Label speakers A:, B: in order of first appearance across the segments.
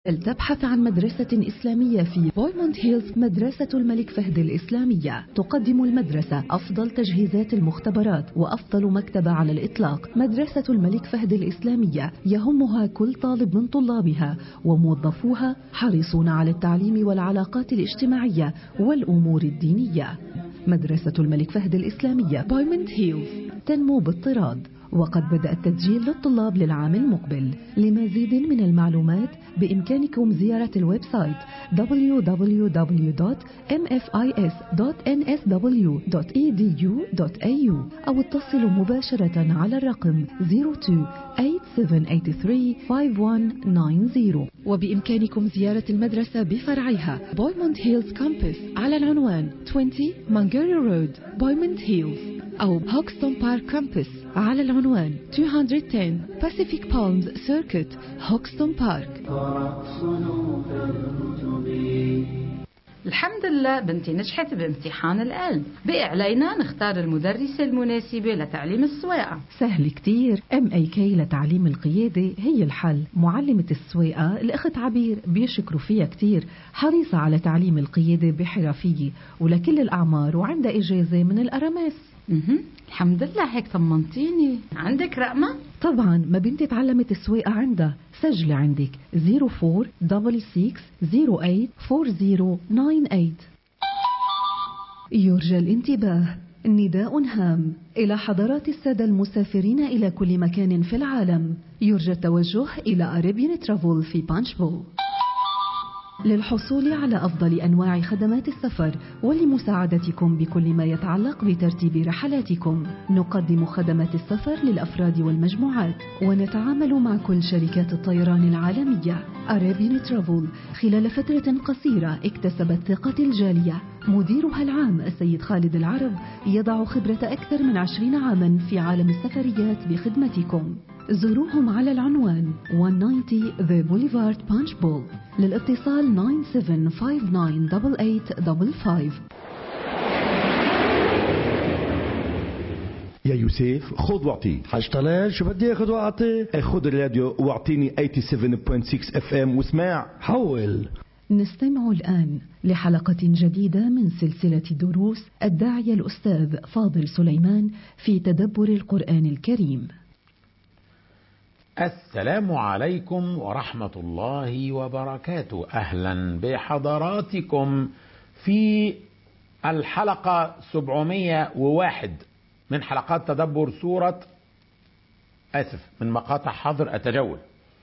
A: تبحث عن مدرسة إسلامية في بويموند هيلز مدرسة الملك فهد الإسلامية تقدم المدرسة أفضل تجهيزات المختبرات وأفضل مكتبة على الإطلاق مدرسة الملك فهد الإسلامية يهمها كل طالب من طلابها وموظفوها حريصون على التعليم والعلاقات الاجتماعية والأمور الدينية مدرسة الملك فهد الإسلامية بويموند هيلز تنمو باضطراد وقد بدأ التسجيل للطلاب للعام المقبل لمزيد من المعلومات بإمكانكم زيارة الويب سايت www.mfis.nsw.edu.au أو اتصلوا مباشرة على الرقم 02-8783-5190 وبإمكانكم زيارة المدرسة بفرعها بويموند هيلز كامبس على العنوان 20 مانجيري رود بويموند هيلز أو هوكستون بارك كامبس على العنوان 210 Pacific Palms Circuit هوكستون بارك
B: الحمد لله بنتي نجحت بامتحان العلم بقي علينا نختار المدرسة المناسبة لتعليم السواقة
A: سهل كتير ام اي كي لتعليم القيادة هي الحل معلمة السواقة الاخت عبير بيشكروا فيها كتير حريصة على تعليم القيادة بحرفية ولكل الاعمار وعندها اجازة من الارامس
B: مهم. الحمد لله هيك طمنتيني عندك رقمة؟
A: طبعا ما بنتي تعلمت السواقة عندها سجلي عندك 0466084098 يرجى الانتباه نداء هام إلى حضرات السادة المسافرين إلى كل مكان في العالم يرجى التوجه إلى أريبيان ترافل في بانشبو للحصول على أفضل أنواع خدمات السفر ولمساعدتكم بكل ما يتعلق بترتيب رحلاتكم نقدم خدمات السفر للأفراد والمجموعات ونتعامل مع كل شركات الطيران العالمية أرابين ترافل خلال فترة قصيرة اكتسبت ثقة الجالية مديرها العام السيد خالد العرب يضع خبرة أكثر من عشرين عاما في عالم السفريات بخدمتكم زوروهم على العنوان 190 The Boulevard Punch Bowl للاتصال 97598855
C: يا يوسف خذ واعطي
D: حاج طلال شو بدي اخذ واعطي
C: خذ الراديو واعطيني 87.6 اف ام واسمع
D: حول
A: نستمع الآن لحلقة جديدة من سلسلة دروس الداعية الأستاذ فاضل سليمان في تدبر القرآن الكريم
E: السلام عليكم ورحمة الله وبركاته أهلا بحضراتكم في الحلقة 701 من حلقات تدبر سورة آسف من مقاطع حظر التجول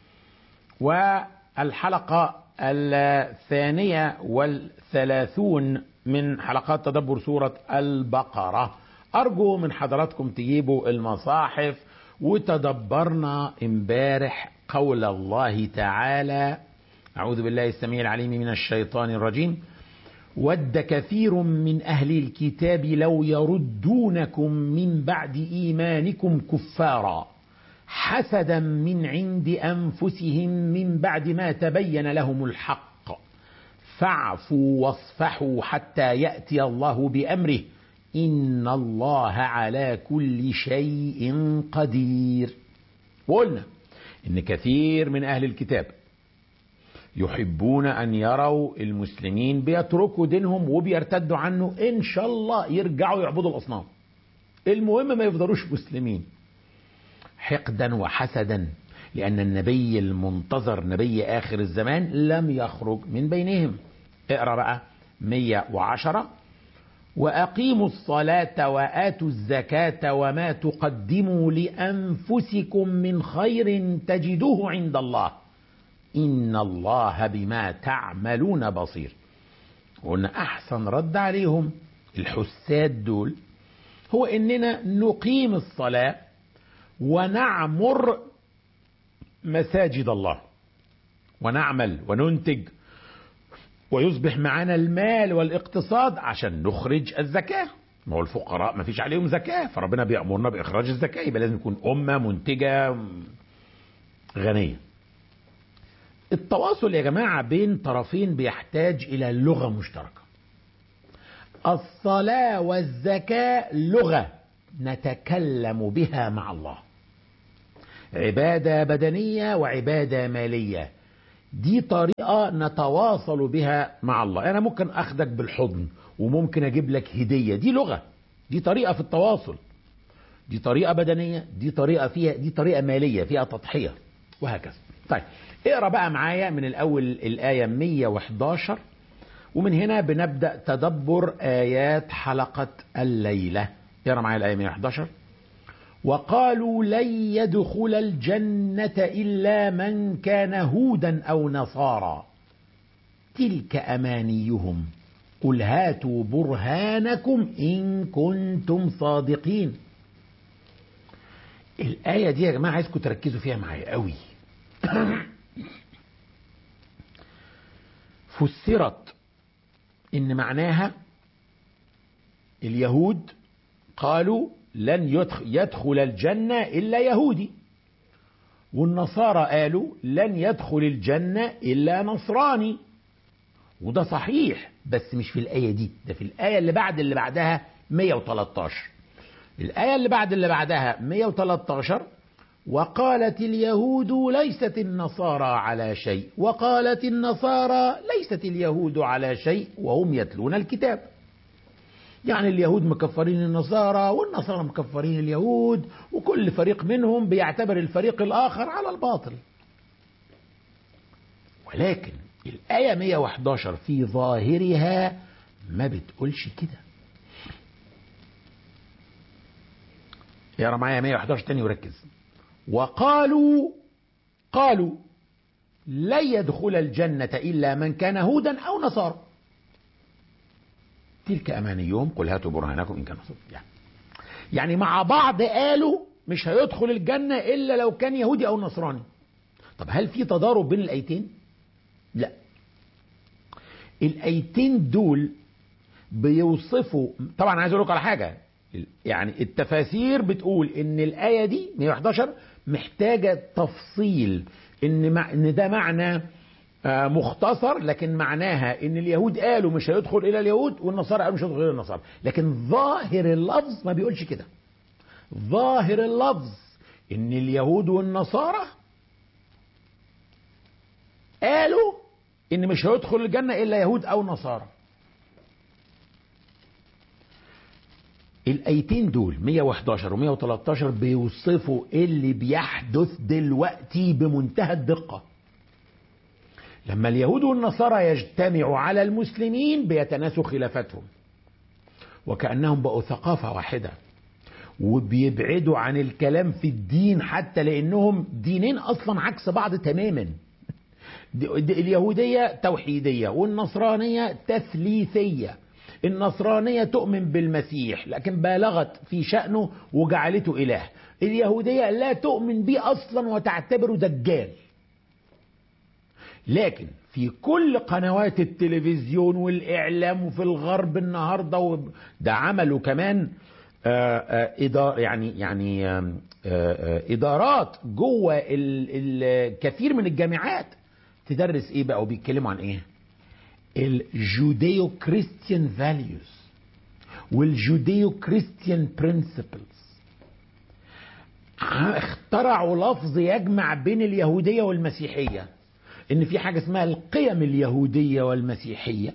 E: والحلقة الثانية والثلاثون من حلقات تدبر سورة البقرة أرجو من حضراتكم تجيبوا المصاحف وتدبرنا امبارح قول الله تعالى أعوذ بالله السميع العليم من الشيطان الرجيم ود كثير من أهل الكتاب لو يردونكم من بعد إيمانكم كفارا حسدا من عند أنفسهم من بعد ما تبين لهم الحق فاعفوا واصفحوا حتى يأتي الله بأمره إن الله على كل شيء قدير وقلنا إن كثير من أهل الكتاب يحبون أن يروا المسلمين بيتركوا دينهم وبيرتدوا عنه إن شاء الله يرجعوا يعبدوا الأصنام المهم ما يفضلوش مسلمين حقدا وحسدا لأن النبي المنتظر نبي آخر الزمان لم يخرج من بينهم اقرأ بقى 110 وأقيموا الصلاة وآتوا الزكاة وما تقدموا لأنفسكم من خير تجدوه عند الله إن الله بما تعملون بصير قلنا أحسن رد عليهم الحساد دول هو إننا نقيم الصلاة ونعمر مساجد الله ونعمل وننتج ويصبح معنا المال والاقتصاد عشان نخرج الزكاة ما هو الفقراء ما فيش عليهم زكاة فربنا بيأمرنا بإخراج الزكاة يبقى لازم نكون أمة منتجة غنية التواصل يا جماعة بين طرفين بيحتاج إلى لغة مشتركة الصلاة والزكاة لغة نتكلم بها مع الله عبادة بدنية وعبادة مالية دي طريقة نتواصل بها مع الله أنا ممكن أخدك بالحضن وممكن أجيب لك هدية دي لغة دي طريقة في التواصل دي طريقة بدنية دي طريقة فيها دي طريقة مالية فيها تضحية وهكذا طيب اقرا بقى معايا من الأول الآية 111 ومن هنا بنبدأ تدبر آيات حلقة الليلة اقرا معايا الآية 111 وقالوا لن يدخل الجنة إلا من كان هودا أو نصارى تلك أمانيهم قل هاتوا برهانكم إن كنتم صادقين الآية دي يا جماعة عايزكم تركزوا فيها معايا قوي فسرت إن معناها اليهود قالوا لن يدخل, يدخل الجنة إلا يهودي والنصارى قالوا لن يدخل الجنة إلا نصراني وده صحيح بس مش في الآية دي ده في الآية اللي بعد اللي بعدها 113 الآية اللي بعد اللي بعدها 113 وقالت اليهود ليست النصارى على شيء وقالت النصارى ليست اليهود على شيء وهم يتلون الكتاب يعني اليهود مكفرين النصارى والنصارى مكفرين اليهود وكل فريق منهم بيعتبر الفريق الآخر على الباطل ولكن الآية 111 في ظاهرها ما بتقولش كده يقرا معايا 111 تاني وركز وقالوا قالوا لن يدخل الجنة إلا من كان هودا أو نصارى تلك أمانيهم قل هاتوا برهانكم إن كانوا صدق يعني. يعني مع بعض قالوا مش هيدخل الجنة إلا لو كان يهودي أو نصراني طب هل في تضارب بين الآيتين لا الآيتين دول بيوصفوا طبعا عايز اقول لكم على حاجه يعني التفاسير بتقول ان الايه دي 111 محتاجه تفصيل ان مع ان ده معنى آه مختصر لكن معناها ان اليهود قالوا مش هيدخل الى اليهود والنصارى قالوا مش هيدخل الى النصارى لكن ظاهر اللفظ ما بيقولش كده ظاهر اللفظ ان اليهود والنصارى قالوا ان مش هيدخل الجنه الا يهود او نصارى الايتين دول 111 و113 بيوصفوا اللي بيحدث دلوقتي بمنتهى الدقه لما اليهود والنصارى يجتمعوا على المسلمين بيتناسوا خلافاتهم وكانهم بقوا ثقافه واحده وبيبعدوا عن الكلام في الدين حتى لانهم دينين اصلا عكس بعض تماما اليهوديه توحيديه والنصرانيه تثليثيه النصرانية تؤمن بالمسيح لكن بالغت في شأنه وجعلته إله اليهودية لا تؤمن به أصلا وتعتبره دجال لكن في كل قنوات التلفزيون والإعلام وفي الغرب النهاردة ده عملوا كمان إدار يعني يعني إدارات جوه الكثير من الجامعات تدرس إيه بقى وبيتكلموا عن إيه الجوديو كريستيان فاليوز والجوديو كريستيان برنسبلز اخترعوا لفظ يجمع بين اليهوديه والمسيحيه ان في حاجه اسمها القيم اليهوديه والمسيحيه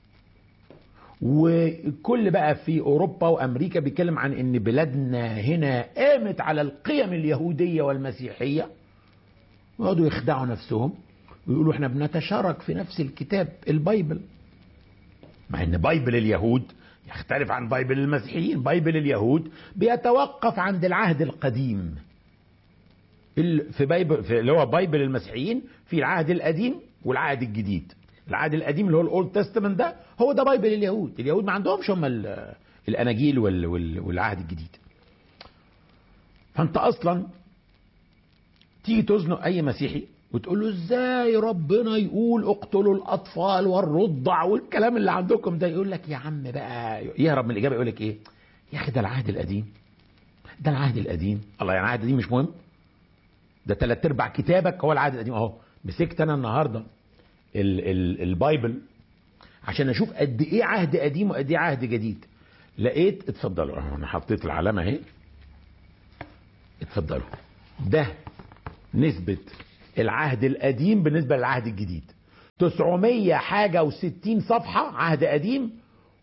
E: وكل بقى في اوروبا وامريكا بيتكلم عن ان بلادنا هنا قامت على القيم اليهوديه والمسيحيه ويقعدوا يخدعوا نفسهم ويقولوا احنا بنتشارك في نفس الكتاب البايبل مع ان بايبل اليهود يختلف عن بايبل المسيحيين بايبل اليهود بيتوقف عند العهد القديم في بايبل في اللي هو بايبل المسيحيين في العهد القديم والعهد الجديد العهد القديم اللي هو الاولد تestament ده هو ده بايبل اليهود اليهود ما عندهمش هم الاناجيل والعهد الجديد فانت اصلا تيجي تزنق اي مسيحي وتقول له ازاي ربنا يقول اقتلوا الاطفال والرضع والكلام اللي عندكم ده يقول لك يا عم بقى يهرب من الاجابه يقول لك ايه يا اخي ده العهد القديم ده العهد القديم الله يعني العهد القديم مش مهم ده ثلاث ارباع كتابك هو العهد القديم اهو مسكت انا النهارده ال ال البايبل عشان اشوف قد ايه عهد قديم وقد ايه عهد جديد لقيت اتفضلوا انا حطيت العلامه اهي اتفضلوا ده نسبه العهد القديم بالنسبة للعهد الجديد 900 حاجة و60 صفحة عهد قديم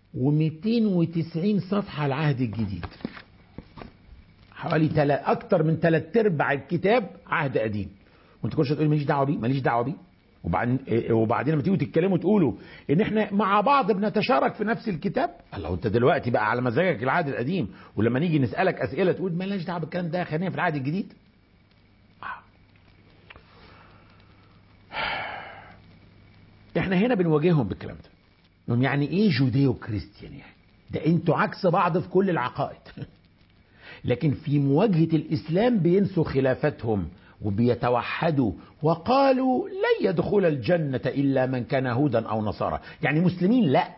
E: و290 صفحة العهد الجديد حوالي تلا اكتر من ثلاث ارباع الكتاب عهد قديم وانت كل شويه تقول ماليش دعوه بيه ماليش دعوه بيه وبعدين إيه، وبعدين لما تيجوا تتكلموا تقولوا ان احنا مع بعض بنتشارك في نفس الكتاب الله انت دلوقتي بقى على مزاجك العهد القديم ولما نيجي نسالك اسئله تقول مالناش دعوه بالكلام ده خلينا في العهد الجديد احنا هنا بنواجههم بالكلام ده انهم يعني ايه جوديو كريستيان يعني ده انتوا عكس بعض في كل العقائد لكن في مواجهة الإسلام بينسوا خلافتهم وبيتوحدوا وقالوا لن يدخل الجنة إلا من كان هودا أو نصارى يعني مسلمين لا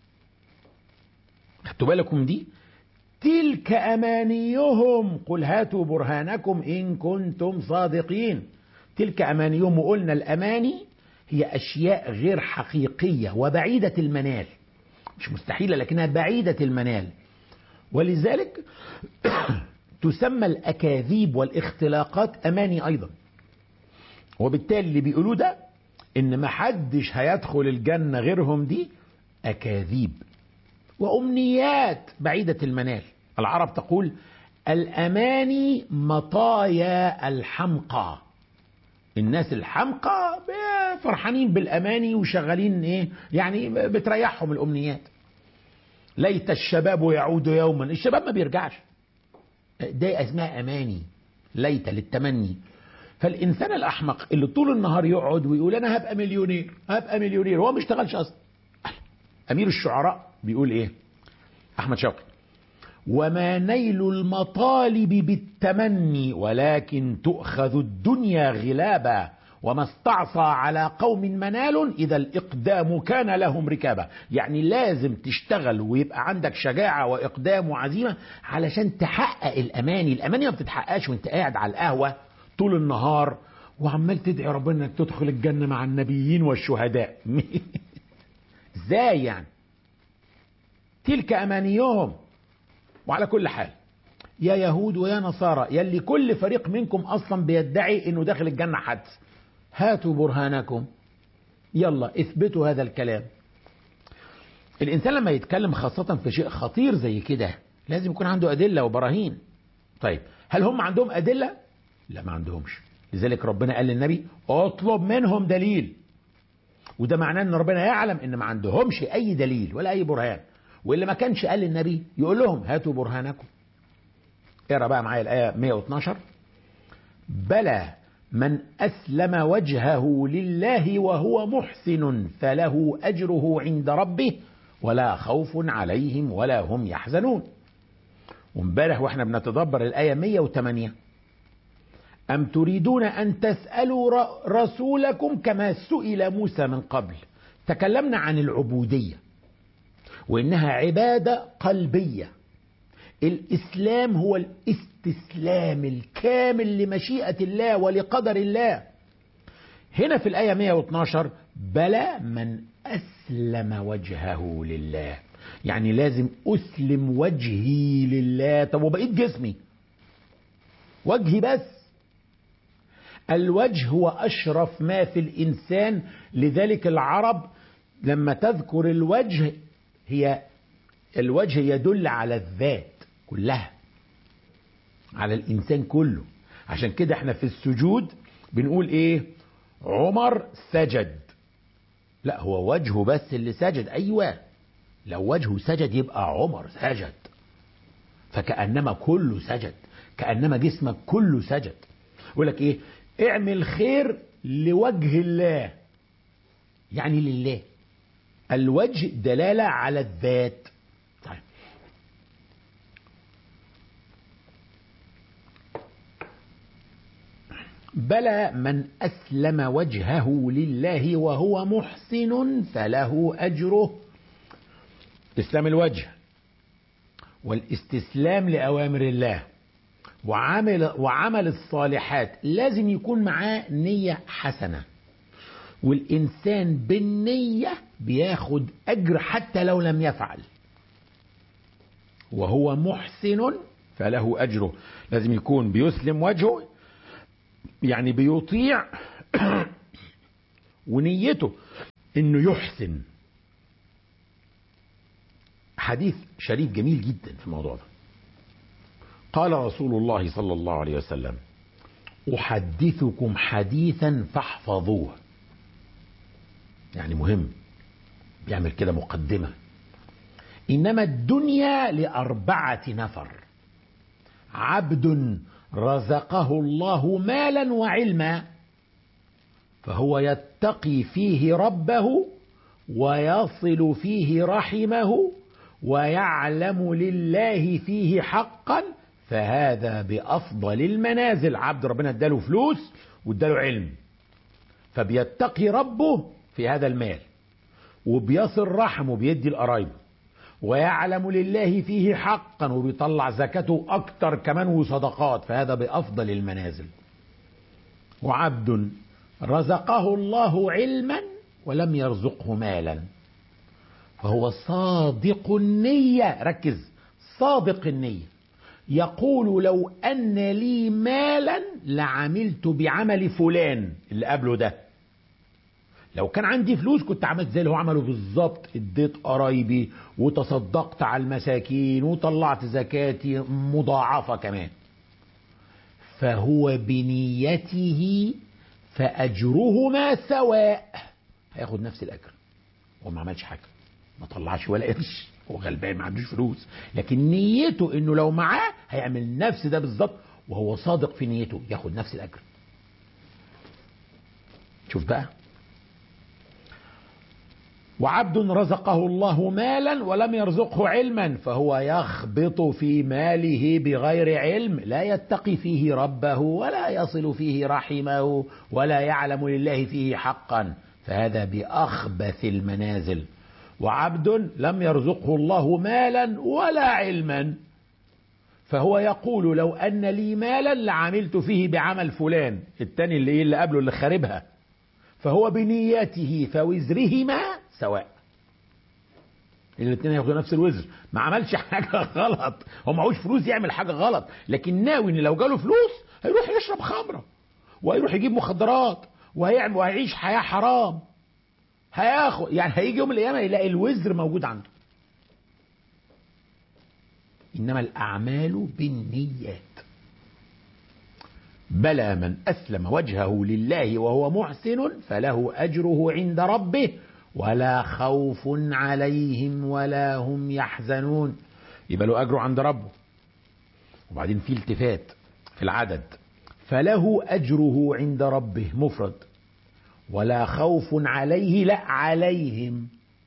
E: خدتوا بالكم دي تلك أمانيهم قل هاتوا برهانكم إن كنتم صادقين تلك أمانيهم وقلنا الأماني هي أشياء غير حقيقية وبعيدة المنال مش مستحيلة لكنها بعيدة المنال ولذلك تسمى الأكاذيب والاختلاقات أماني أيضا وبالتالي اللي بيقولوه ده إن محدش هيدخل الجنة غيرهم دي أكاذيب وأمنيات بعيدة المنال العرب تقول الأماني مطايا الحمقى الناس الحمقى فرحانين بالأماني وشغالين إيه يعني بتريحهم الأمنيات ليت الشباب يعود يوما الشباب ما بيرجعش ده اسمها اماني ليت للتمني فالانسان الاحمق اللي طول النهار يقعد ويقول انا هبقى مليونير هبقى مليونير هو ما اشتغلش اصلا امير الشعراء بيقول ايه احمد شوقي وما نيل المطالب بالتمني ولكن تؤخذ الدنيا غلابا وما استعصى على قوم منال إذا الإقدام كان لهم ركابة يعني لازم تشتغل ويبقى عندك شجاعة وإقدام وعزيمة علشان تحقق الأماني الأماني ما بتتحققش وانت قاعد على القهوة طول النهار وعمال تدعي ربنا انك تدخل الجنة مع النبيين والشهداء ازاي يعني تلك أمانيهم وعلى كل حال يا يهود ويا نصارى يلي كل فريق منكم أصلا بيدعي انه داخل الجنة حدث هاتوا برهانكم يلا اثبتوا هذا الكلام الانسان لما يتكلم خاصة في شيء خطير زي كده لازم يكون عنده ادلة وبراهين طيب هل هم عندهم ادلة لا ما عندهمش لذلك ربنا قال للنبي اطلب منهم دليل وده معناه ان ربنا يعلم ان ما عندهمش اي دليل ولا اي برهان واللي ما كانش قال للنبي يقول لهم هاتوا برهانكم اقرا بقى معايا الايه 112 بلى من أسلم وجهه لله وهو محسن فله أجره عند ربه ولا خوف عليهم ولا هم يحزنون وامبارح واحنا بنتدبر الآية 108 أم تريدون أن تسألوا رسولكم كما سئل موسى من قبل تكلمنا عن العبودية وإنها عبادة قلبية الإسلام هو الاستسلام الكامل لمشيئة الله ولقدر الله هنا في الآية 112 بلى من أسلم وجهه لله يعني لازم أسلم وجهي لله طب وبقيت جسمي وجهي بس الوجه هو أشرف ما في الإنسان لذلك العرب لما تذكر الوجه هي الوجه يدل على الذات كلها على الإنسان كله عشان كده احنا في السجود بنقول ايه عمر سجد لا هو وجهه بس اللي سجد ايوه لو وجهه سجد يبقى عمر سجد فكأنما كله سجد كأنما جسمك كله سجد يقول لك ايه اعمل خير لوجه الله يعني لله الوجه دلالة على الذات طيب بلى من أسلم وجهه لله وهو محسن فله أجره إسلام الوجه والاستسلام لأوامر الله وعمل, وعمل الصالحات لازم يكون معاه نية حسنة والإنسان بالنية بياخد أجر حتى لو لم يفعل وهو محسن فله أجره لازم يكون بيسلم وجهه يعني بيطيع ونيته انه يحسن حديث شريف جميل جدا في الموضوع ده قال رسول الله صلى الله عليه وسلم احدثكم حديثا فاحفظوه يعني مهم بيعمل كده مقدمه انما الدنيا لاربعه نفر عبد رزقه الله مالا وعلما فهو يتقي فيه ربه ويصل فيه رحمه ويعلم لله فيه حقا فهذا بافضل المنازل عبد ربنا اداله فلوس واداله علم فبيتقي ربه في هذا المال وبيصل رحمه بيدي القرايب ويعلم لله فيه حقا وبيطلع زكاته اكتر كمان وصدقات فهذا بافضل المنازل وعبد رزقه الله علما ولم يرزقه مالا فهو صادق النية ركز صادق النية يقول لو أن لي مالا لعملت بعمل فلان اللي قبله ده لو كان عندي فلوس كنت عملت زي اللي هو عمله بالظبط اديت قرايبي وتصدقت على المساكين وطلعت زكاتي مضاعفة كمان فهو بنيته فأجرهما سواء هياخد نفس الأجر هو ما عملش حاجة ما طلعش ولا قرش هو غلبان ما عندوش فلوس لكن نيته انه لو معاه هيعمل نفس ده بالظبط وهو صادق في نيته ياخد نفس الاجر شوف بقى وعبد رزقه الله مالا ولم يرزقه علما فهو يخبط في ماله بغير علم لا يتقي فيه ربه ولا يصل فيه رحمه ولا يعلم لله فيه حقا فهذا باخبث المنازل وعبد لم يرزقه الله مالا ولا علما فهو يقول لو ان لي مالا لعملت فيه بعمل فلان التاني اللي اللي قبله اللي خاربها فهو بنيته فوزرهما سواء الاثنين هياخدوا نفس الوزر ما عملش حاجه غلط هو معهوش فلوس يعمل حاجه غلط لكن ناوي ان لو جاله فلوس هيروح يشرب خمره وهيروح يجيب مخدرات وهيعمل وهيعيش حياه حرام هياخد يعني هيجي يوم القيامه يلاقي الوزر موجود عنده انما الاعمال بالنيات بلى من اسلم وجهه لله وهو محسن فله اجره عند ربه ولا خوف عليهم ولا هم يحزنون يبقى له اجره عند ربه وبعدين في التفات في العدد فله اجره عند ربه مفرد ولا خوف عليه لا عليهم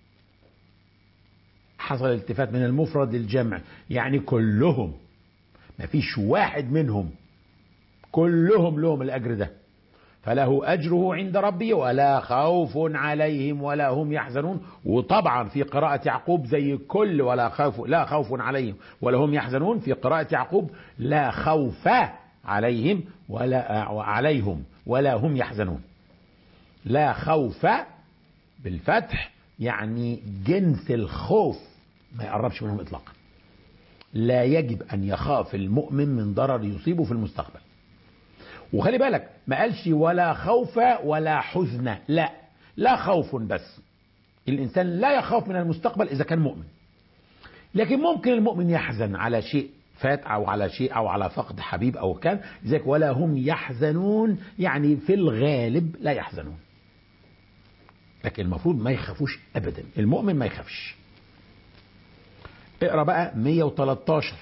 E: حصل التفات من المفرد للجمع يعني كلهم مفيش واحد منهم كلهم لهم الاجر ده فله اجره عند ربه ولا خوف عليهم ولا هم يحزنون وطبعا في قراءة يعقوب زي كل ولا خوف لا خوف عليهم ولا هم يحزنون في قراءة يعقوب لا خوف عليهم ولا عليهم ولا هم يحزنون لا خوف بالفتح يعني جنس الخوف ما يقربش منهم اطلاقا لا يجب ان يخاف المؤمن من ضرر يصيبه في المستقبل وخلي بالك ما قالش ولا خوف ولا حزن لا لا خوف بس الانسان لا يخاف من المستقبل اذا كان مؤمن لكن ممكن المؤمن يحزن على شيء فات او على شيء او على فقد حبيب او كان لذلك ولا هم يحزنون يعني في الغالب لا يحزنون لكن المفروض ما يخافوش ابدا المؤمن ما يخافش اقرا بقى 113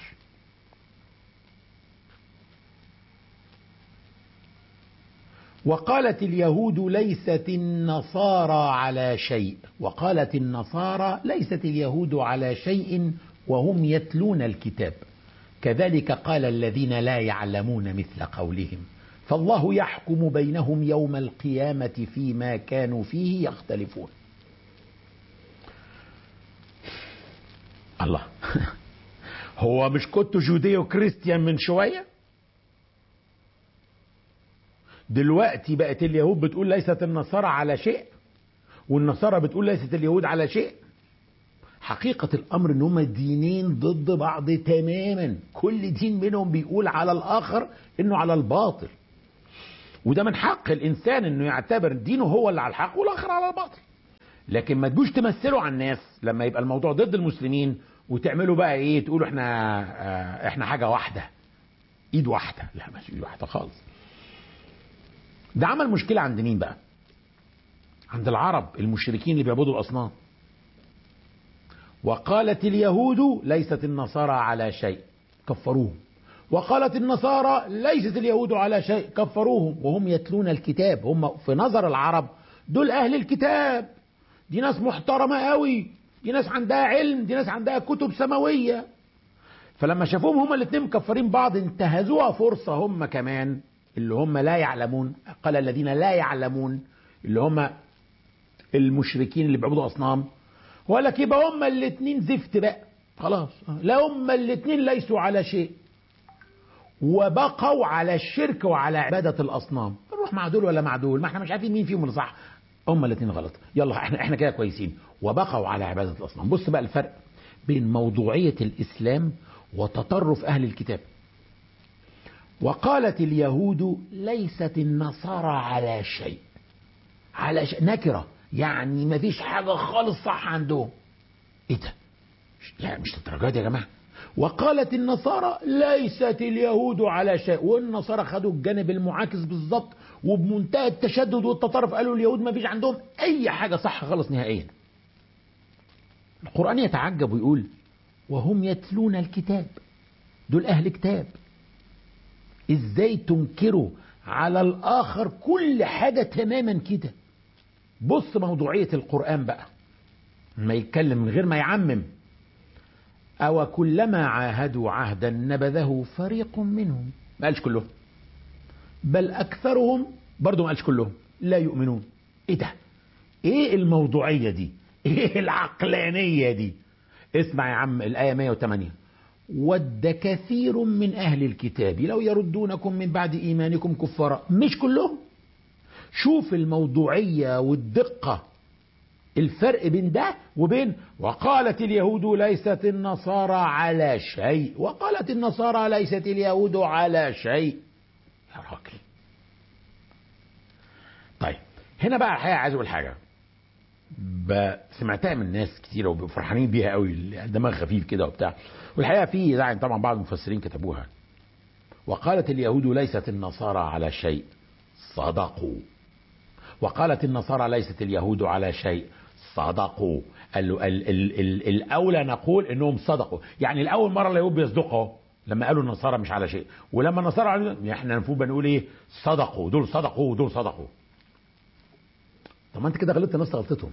E: وقالت اليهود ليست النصارى على شيء وقالت النصارى ليست اليهود على شيء وهم يتلون الكتاب كذلك قال الذين لا يعلمون مثل قولهم فالله يحكم بينهم يوم القيامة فيما كانوا فيه يختلفون الله هو مش كنت جوديو كريستيان من شوية دلوقتي بقت اليهود بتقول ليست النصارى على شيء والنصارى بتقول ليست اليهود على شيء حقيقة الأمر إن هما دينين ضد بعض تماما كل دين منهم بيقول على الآخر إنه على الباطل وده من حق الانسان انه يعتبر دينه هو اللي على الحق والاخر على الباطل لكن ما تجوش تمثلوا على الناس لما يبقى الموضوع ضد المسلمين وتعملوا بقى ايه تقولوا احنا آه، احنا حاجه واحده ايد واحده لا مش ايد واحده خالص ده عمل مشكله عند مين بقى عند العرب المشركين اللي بيعبدوا الاصنام وقالت اليهود ليست النصارى على شيء كفروهم وقالت النصارى ليست اليهود على شيء كفروهم وهم يتلون الكتاب هم في نظر العرب دول اهل الكتاب دي ناس محترمه قوي دي ناس عندها علم دي ناس عندها كتب سماويه فلما شافوهم هما الاثنين مكفرين بعض انتهزوها فرصه هم كمان اللي هم لا يعلمون قال الذين لا يعلمون اللي هم المشركين اللي بيعبدوا اصنام وقال لك يبقى هما الاثنين زفت بقى خلاص لا هما الاثنين ليسوا على شيء وبقوا على الشرك وعلى عبادة الأصنام نروح مع دول ولا مع دول ما احنا مش عارفين مين فيهم اللي صح هما الاثنين غلط يلا احنا احنا كده كويسين وبقوا على عبادة الأصنام بص بقى الفرق بين موضوعية الإسلام وتطرف أهل الكتاب وقالت اليهود ليست النصارى على شيء على شيء نكرة يعني ما فيش حاجة خالص صح عندهم ايه ده لا مش للدرجة دي يا جماعة وقالت النصارى ليست اليهود على شيء والنصارى خدوا الجانب المعاكس بالظبط وبمنتهى التشدد والتطرف قالوا اليهود ما فيش عندهم اي حاجة صح خالص نهائيا القرآن يتعجب ويقول وهم يتلون الكتاب دول أهل كتاب ازاي تنكروا على الآخر كل حاجة تماما كده بص موضوعية القرآن بقى ما يتكلم من غير ما يعمم أو كلما عاهدوا عهدا نبذه فريق منهم ما قالش كلهم بل أكثرهم برضو ما قالش كلهم لا يؤمنون إيه ده إيه الموضوعية دي إيه العقلانية دي اسمع يا عم الآية 108 ود كثير من أهل الكتاب لو يردونكم من بعد إيمانكم كفارا مش كلهم شوف الموضوعية والدقة الفرق بين ده وبين وقالت اليهود ليست النصارى على شيء وقالت النصارى ليست اليهود على شيء يا راجل طيب هنا بقى الحقيقة عايز أقول حاجة ب- سمعتها من ناس كتير وبيبقوا فرحانين بيها قوي دماغ خفيف كده وبتاع والحقيقة في يعني طبعا بعض المفسرين كتبوها وقالت اليهود ليست النصارى على شيء صدقوا وقالت النصارى ليست اليهود على شيء صدقوا قال له ال ال ال الاولى نقول انهم صدقوا يعني الاول مره اليهود بيصدقوا لما قالوا النصارى مش على شيء ولما النصارى على احنا المفروض بنقول ايه صدقوا دول صدقوا ودول صدقوا طب ما انت كده غلطت نفس غلطتهم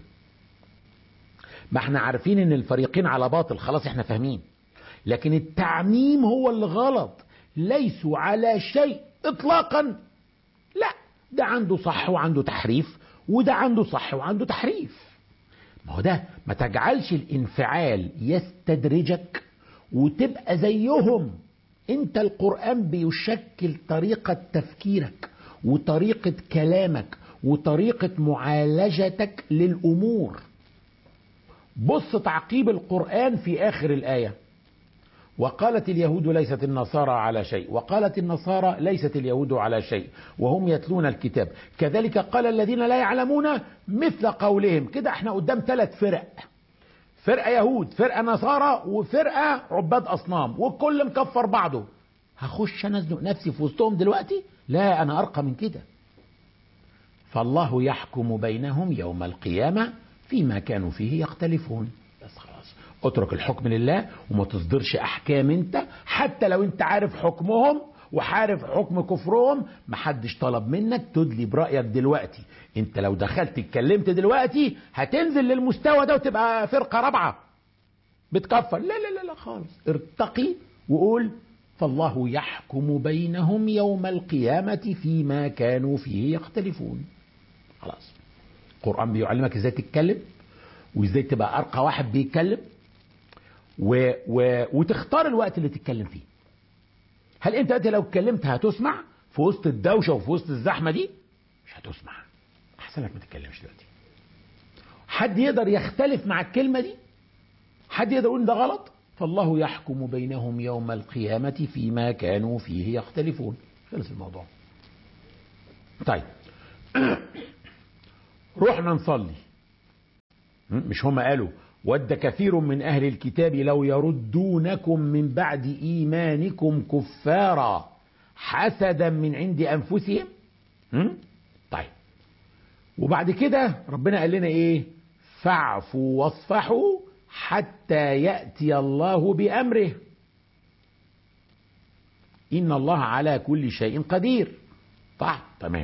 E: ما احنا عارفين ان الفريقين على باطل خلاص احنا فاهمين لكن التعميم هو اللي غلط ليسوا على شيء اطلاقا لا ده عنده صح وعنده تحريف وده عنده صح وعنده تحريف ما هو ده ما تجعلش الانفعال يستدرجك وتبقى زيهم انت القرآن بيشكل طريقة تفكيرك وطريقة كلامك وطريقة معالجتك للأمور بص تعقيب القرآن في آخر الآية وقالت اليهود ليست النصارى على شيء وقالت النصارى ليست اليهود على شيء وهم يتلون الكتاب كذلك قال الذين لا يعلمون مثل قولهم كده احنا قدام ثلاث فرق فرقة يهود فرقة نصارى وفرقة عباد أصنام والكل مكفر بعضه هخش أنا أزنق نفسي في وسطهم دلوقتي لا أنا أرقى من كده فالله يحكم بينهم يوم القيامة فيما كانوا فيه يختلفون بس خلاص اترك الحكم لله وما تصدرش احكام انت حتى لو انت عارف حكمهم وعارف حكم كفرهم محدش طلب منك تدلي برأيك دلوقتي انت لو دخلت اتكلمت دلوقتي هتنزل للمستوى ده وتبقى فرقة رابعة بتكفر لا لا لا لا خالص ارتقي وقول فالله يحكم بينهم يوم القيامة فيما كانوا فيه يختلفون خلاص القرآن بيعلمك ازاي تتكلم وازاي تبقى ارقى واحد بيتكلم و... و... وتختار الوقت اللي تتكلم فيه هل انت دلوقتي لو اتكلمت هتسمع في وسط الدوشه وفي وسط الزحمه دي مش هتسمع احسن لك ما تتكلمش دلوقتي حد يقدر يختلف مع الكلمه دي حد يقدر يقول ده غلط فالله يحكم بينهم يوم القيامه فيما كانوا فيه يختلفون خلص الموضوع طيب رحنا نصلي مش هم قالوا ود كثير من أهل الكتاب لو يردونكم من بعد إيمانكم كفارا حسدا من عند أنفسهم م? طيب وبعد كده ربنا قال لنا إيه فاعفوا واصفحوا حتى يأتي الله بأمره إن الله على كل شيء قدير طيب تمام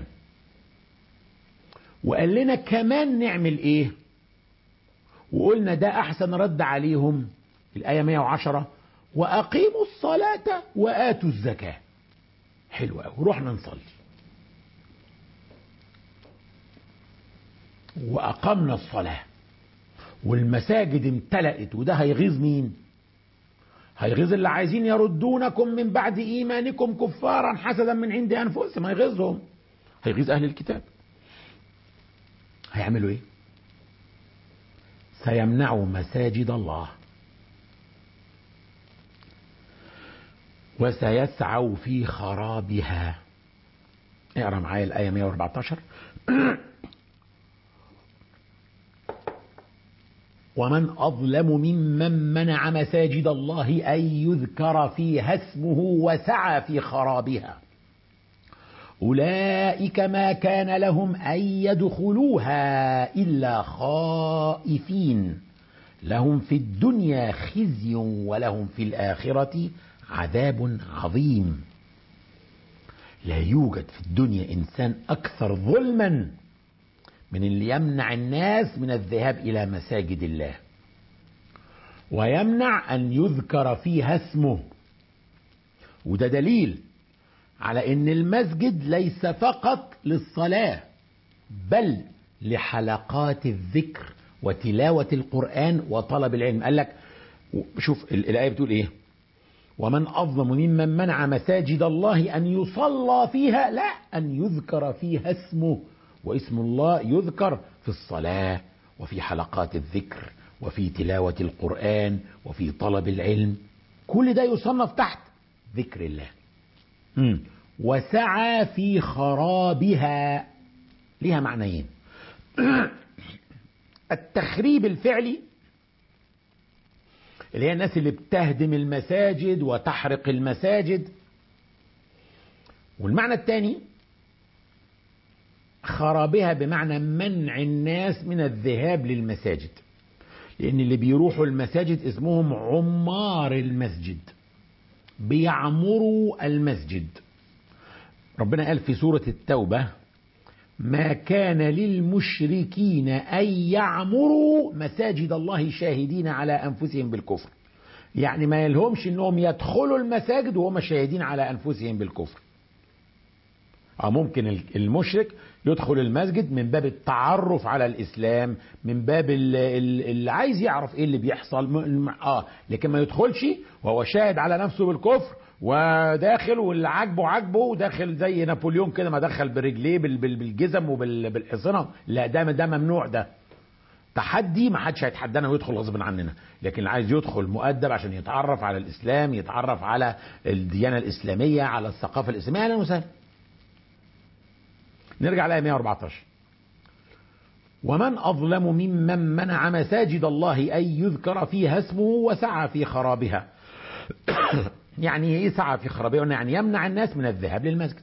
E: وقال لنا كمان نعمل ايه وقلنا ده احسن رد عليهم الايه 110 واقيموا الصلاه واتوا الزكاه حلو قوي رحنا نصلي واقمنا الصلاه والمساجد امتلأت وده هيغيظ مين هيغيظ اللي عايزين يردونكم من بعد ايمانكم كفارا حسدا من عند انفسهم هيغيظهم هيغيظ اهل الكتاب هيعملوا ايه سيمنعوا مساجد الله وسيسعوا في خرابها اقرا معايا الايه 114 ومن اظلم ممن منع مساجد الله ان يذكر فيها اسمه وسعى في خرابها أولئك ما كان لهم أن يدخلوها إلا خائفين لهم في الدنيا خزي ولهم في الآخرة عذاب عظيم لا يوجد في الدنيا إنسان أكثر ظلما من اللي يمنع الناس من الذهاب إلى مساجد الله ويمنع أن يذكر فيها اسمه وده دليل على ان المسجد ليس فقط للصلاه بل لحلقات الذكر وتلاوه القران وطلب العلم قال لك شوف الايه بتقول ايه ومن اظلم ممن منع مساجد الله ان يصلى فيها لا ان يذكر فيها اسمه واسم الله يذكر في الصلاه وفي حلقات الذكر وفي تلاوه القران وفي طلب العلم كل ده يصنف تحت ذكر الله مم. وسعى في خرابها ليها معنيين التخريب الفعلي اللي هي الناس اللي بتهدم المساجد وتحرق المساجد والمعنى الثاني خرابها بمعنى منع الناس من الذهاب للمساجد لان اللي بيروحوا المساجد اسمهم عمار المسجد بيعمروا المسجد ربنا قال في سورة التوبة ما كان للمشركين أن يعمروا مساجد الله شاهدين على أنفسهم بالكفر يعني ما يلهمش أنهم يدخلوا المساجد وهم شاهدين على أنفسهم بالكفر أو ممكن المشرك يدخل المسجد من باب التعرف على الإسلام من باب اللي عايز يعرف إيه اللي بيحصل آه لكن ما يدخلش وهو شاهد على نفسه بالكفر وداخل واللي عاجبه عاجبه وداخل زي نابليون كده ما دخل برجليه بالجزم وبالحصنه لا ده ده ممنوع ده تحدي ما حدش هيتحدانا ويدخل غصب عننا لكن اللي عايز يدخل مؤدب عشان يتعرف على الاسلام يتعرف على الديانه الاسلاميه على الثقافه الاسلاميه اهلا وسهلا نرجع لآية 114 ومن أظلم ممن منع مساجد الله أن يذكر فيها اسمه وسعى في خرابها يعني ايه سعى في خرابها يعني يمنع الناس من الذهاب للمسجد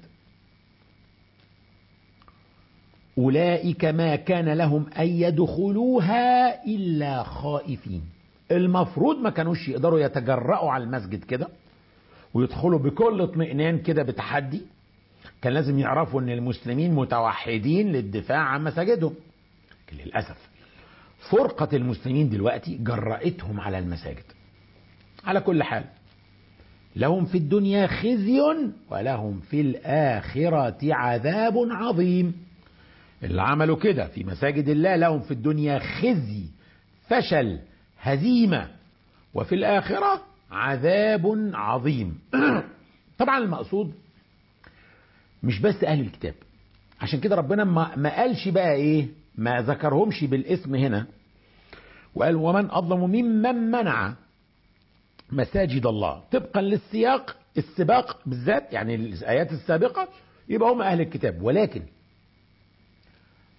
E: أولئك ما كان لهم أن يدخلوها إلا خائفين المفروض ما كانوش يقدروا يتجرأوا على المسجد كده ويدخلوا بكل اطمئنان كده بتحدي كان لازم يعرفوا ان المسلمين متوحدين للدفاع عن مساجدهم لكن للاسف فرقة المسلمين دلوقتي جرأتهم على المساجد على كل حال لهم في الدنيا خزي ولهم في الآخرة عذاب عظيم اللي عملوا كده في مساجد الله لهم في الدنيا خزي فشل هزيمة وفي الآخرة عذاب عظيم طبعا المقصود مش بس اهل الكتاب عشان كده ربنا ما, ما قالش بقى ايه ما ذكرهمش بالاسم هنا وقال ومن اظلم ممن منع مساجد الله طبقا للسياق السباق بالذات يعني الايات السابقه يبقى هم اهل الكتاب ولكن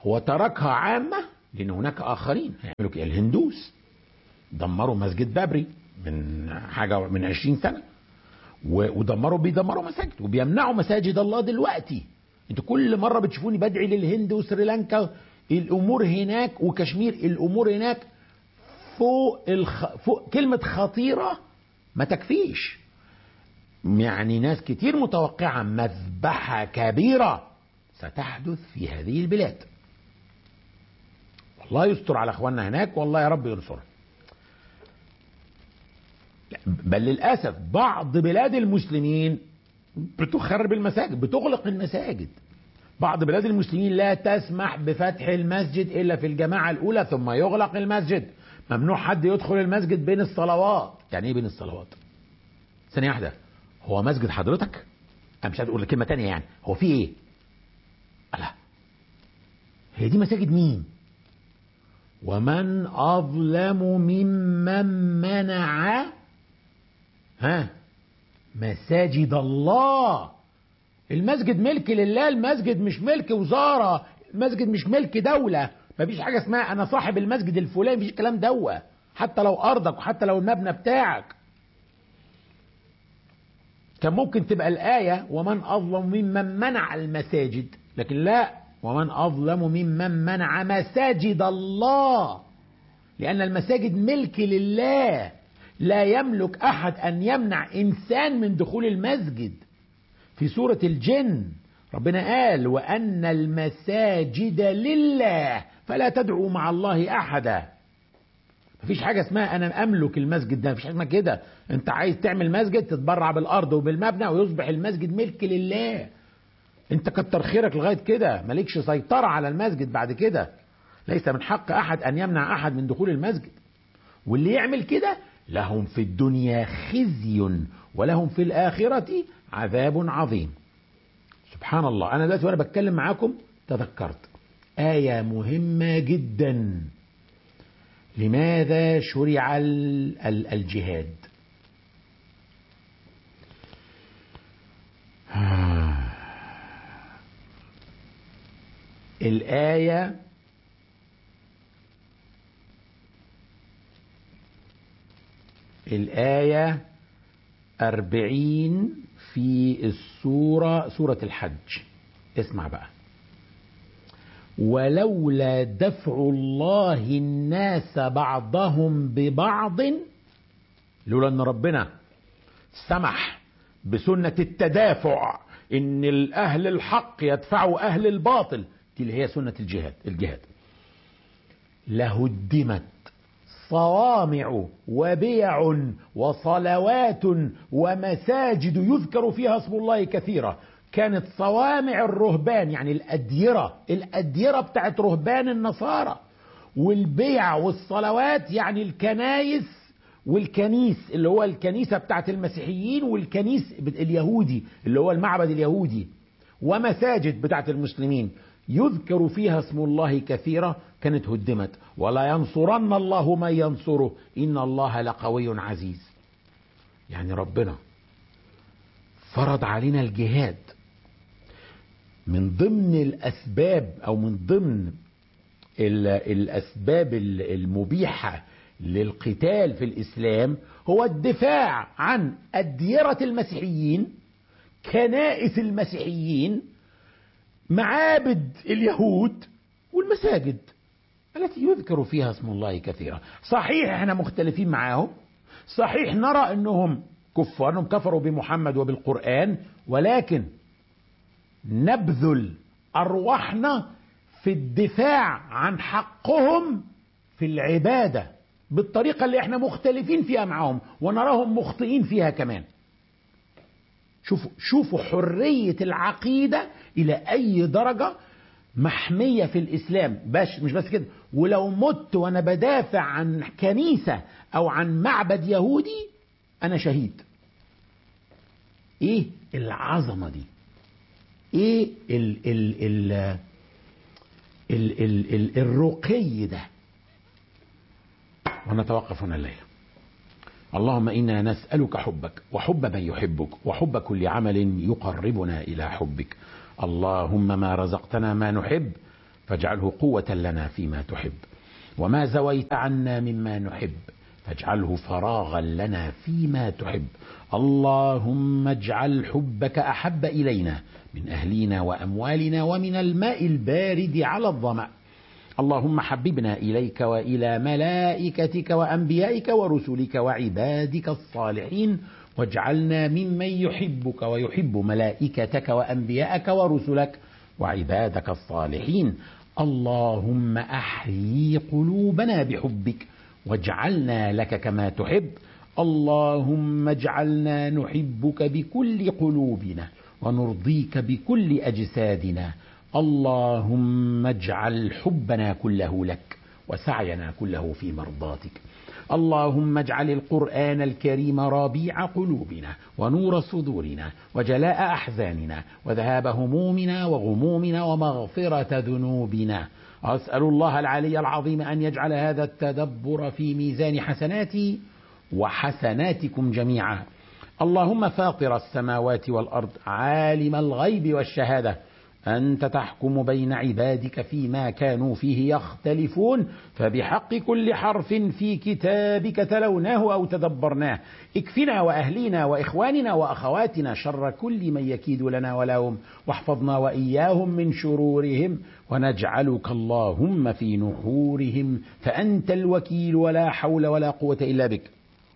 E: هو تركها عامة لأن هناك آخرين هيعملوا كده الهندوس دمروا مسجد بابري من حاجة من 20 سنة و- ودمروا بيدمروا مساجد وبيمنعوا مساجد الله دلوقتي انتوا كل مرة بتشوفوني بدعي للهند وسريلانكا الأمور هناك وكشمير الأمور هناك فوق, الخ... فوق كلمة خطيرة ما تكفيش يعني ناس كتير متوقعة مذبحة كبيرة ستحدث في هذه البلاد والله يستر على اخواننا هناك والله يا رب ينصرهم بل للاسف بعض بلاد المسلمين بتخرب المساجد بتغلق المساجد بعض بلاد المسلمين لا تسمح بفتح المسجد الا في الجماعه الاولى ثم يغلق المسجد ممنوع حد يدخل المسجد بين الصلوات يعني ايه بين الصلوات ثانيه واحده هو مسجد حضرتك انا مش عايز اقول كلمه تانية يعني هو في ايه لا هي دي مساجد مين ومن اظلم ممن منع ها مساجد الله المسجد ملك لله المسجد مش ملك وزارة المسجد مش ملك دولة مفيش حاجة اسمها أنا صاحب المسجد الفلاني مفيش كلام دوا حتى لو أرضك وحتى لو المبنى بتاعك كان ممكن تبقى الآية ومن أظلم ممن منع المساجد لكن لا ومن أظلم ممن منع مساجد الله لأن المساجد ملك لله لا يملك أحد أن يمنع إنسان من دخول المسجد في سورة الجن ربنا قال وأن المساجد لله فلا تدعوا مع الله أحدا مفيش حاجة اسمها أنا أملك المسجد ده مفيش حاجة اسمها كده أنت عايز تعمل مسجد تتبرع بالأرض وبالمبنى ويصبح المسجد ملك لله أنت كتر خيرك لغاية كده مالكش سيطرة على المسجد بعد كده ليس من حق أحد أن يمنع أحد من دخول المسجد واللي يعمل كده لهم في الدنيا خزي ولهم في الآخرة عذاب عظيم سبحان الله أنا دلوقتي وأنا بتكلم معاكم تذكرت آية مهمة جدا لماذا شرع ال- ال- الجهاد الآية الآية أربعين في السورة سورة الحج اسمع بقى ولولا دفع الله الناس بعضهم ببعض لولا ان ربنا سمح بسنة التدافع ان الاهل الحق يدفعوا اهل الباطل دي اللي هي سنة الجهاد الجهاد لهدمت صوامع وبيع وصلوات ومساجد يذكر فيها اسم الله كثيرا كانت صوامع الرهبان يعني الأديرة الأديرة بتاعت رهبان النصارى والبيع والصلوات يعني الكنايس والكنيس اللي هو الكنيسة بتاعت المسيحيين والكنيس اليهودي اللي هو المعبد اليهودي ومساجد بتاعت المسلمين يذكر فيها اسم الله كثيرا كانت هدمت ولا ينصرن الله من ينصره إن الله لقوي عزيز يعني ربنا فرض علينا الجهاد من ضمن الأسباب أو من ضمن ال- الأسباب ال- المبيحة للقتال في الإسلام هو الدفاع عن أديرة المسيحيين كنائس المسيحيين معابد اليهود والمساجد التي يذكر فيها اسم الله كثيرا صحيح احنا مختلفين معاهم صحيح نرى انهم كفار انهم كفروا بمحمد وبالقرآن ولكن نبذل ارواحنا في الدفاع عن حقهم في العبادة بالطريقة اللي احنا مختلفين فيها معاهم ونراهم مخطئين فيها كمان شوفوا شوفوا حرية العقيدة إلى أي درجة محمية في الإسلام باش مش بس كده ولو مت وأنا بدافع عن كنيسة أو عن معبد يهودي أنا شهيد إيه العظمة دي إيه ال ال ال ال ال ال الرقي ده ونتوقف هنا الليلة اللهم إنا نسألك حبك وحب من يحبك وحب كل عمل يقربنا إلى حبك اللهم ما رزقتنا ما نحب فاجعله قوة لنا فيما تحب وما زويت عنا مما نحب فاجعله فراغا لنا فيما تحب اللهم اجعل حبك أحب إلينا من أهلنا وأموالنا ومن الماء البارد على الظمأ اللهم حببنا إليك وإلى ملائكتك وأنبيائك ورسلك وعبادك الصالحين واجعلنا ممن يحبك ويحب ملائكتك وأنبيائك ورسلك وعبادك الصالحين اللهم أحيي قلوبنا بحبك واجعلنا لك كما تحب اللهم اجعلنا نحبك بكل قلوبنا ونرضيك بكل أجسادنا اللهم اجعل حبنا كله لك وسعينا كله في مرضاتك اللهم اجعل القرآن الكريم ربيع قلوبنا ونور صدورنا وجلاء أحزاننا وذهاب همومنا وغمومنا ومغفرة ذنوبنا أسأل الله العلي العظيم أن يجعل هذا التدبر في ميزان حسناتي وحسناتكم جميعا اللهم فاطر السماوات والأرض عالم الغيب والشهادة أنت تحكم بين عبادك فيما كانوا فيه يختلفون فبحق كل حرف في كتابك تلوناه أو تدبرناه اكفنا وأهلينا وإخواننا وأخواتنا شر كل من يكيد لنا ولهم واحفظنا وإياهم من شرورهم ونجعلك اللهم في نحورهم فأنت الوكيل ولا حول ولا قوة إلا بك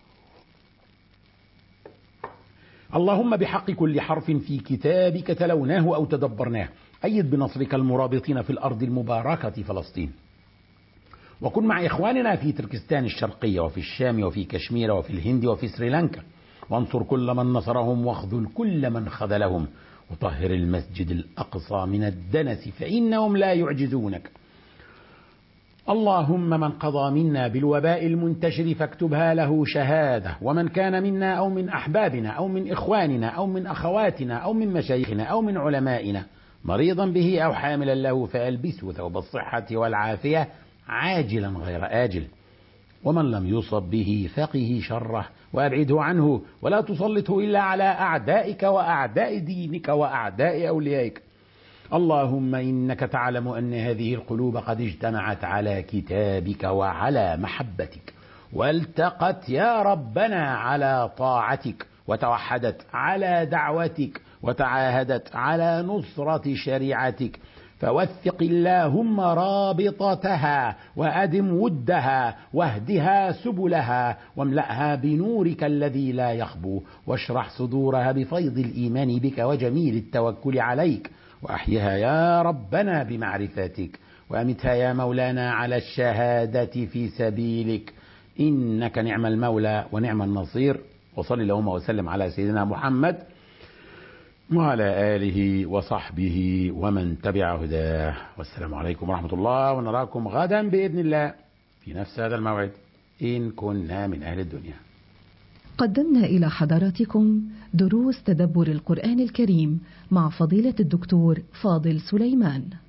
E: اللهم بحق كل حرف في كتابك تلوناه أو تدبرناه أيد بنصرك المرابطين في الأرض المباركة فلسطين وكن مع إخواننا في تركستان الشرقية وفي الشام وفي كشمير وفي الهند وفي سريلانكا وانصر كل من نصرهم واخذل كل من خذلهم وطهر المسجد الأقصى من الدنس فإنهم لا يعجزونك اللهم من قضى منا بالوباء المنتشر فاكتبها له شهادة ومن كان منا أو من أحبابنا أو من إخواننا أو من أخواتنا أو من مشايخنا أو من علمائنا مريضا به أو حاملا له فألبسه ثوب الصحة والعافية عاجلا غير آجل ومن لم يصب به فقه شره وأبعده عنه ولا تسلطه إلا على أعدائك وأعداء دينك وأعداء أوليائك اللهم إنك تعلم أن هذه القلوب قد اجتمعت على كتابك وعلى محبتك والتقت يا ربنا على طاعتك وتوحدت على دعوتك وتعاهدت على نصرة شريعتك فوثق اللهم رابطتها وأدم ودها واهدها سبلها واملأها بنورك الذي لا يخبو واشرح صدورها بفيض الإيمان بك وجميل التوكل عليك وأحيها يا ربنا بمعرفتك وأمتها يا مولانا على الشهادة في سبيلك إنك نعم المولى ونعم النصير وصل اللهم وسلم على سيدنا محمد وعلى آله وصحبه ومن تبع هداه والسلام عليكم ورحمة الله ونراكم غدا بإذن الله في نفس هذا الموعد إن كنا من أهل الدنيا
A: قدمنا إلى حضراتكم دروس تدبر القرآن الكريم مع فضيلة الدكتور فاضل سليمان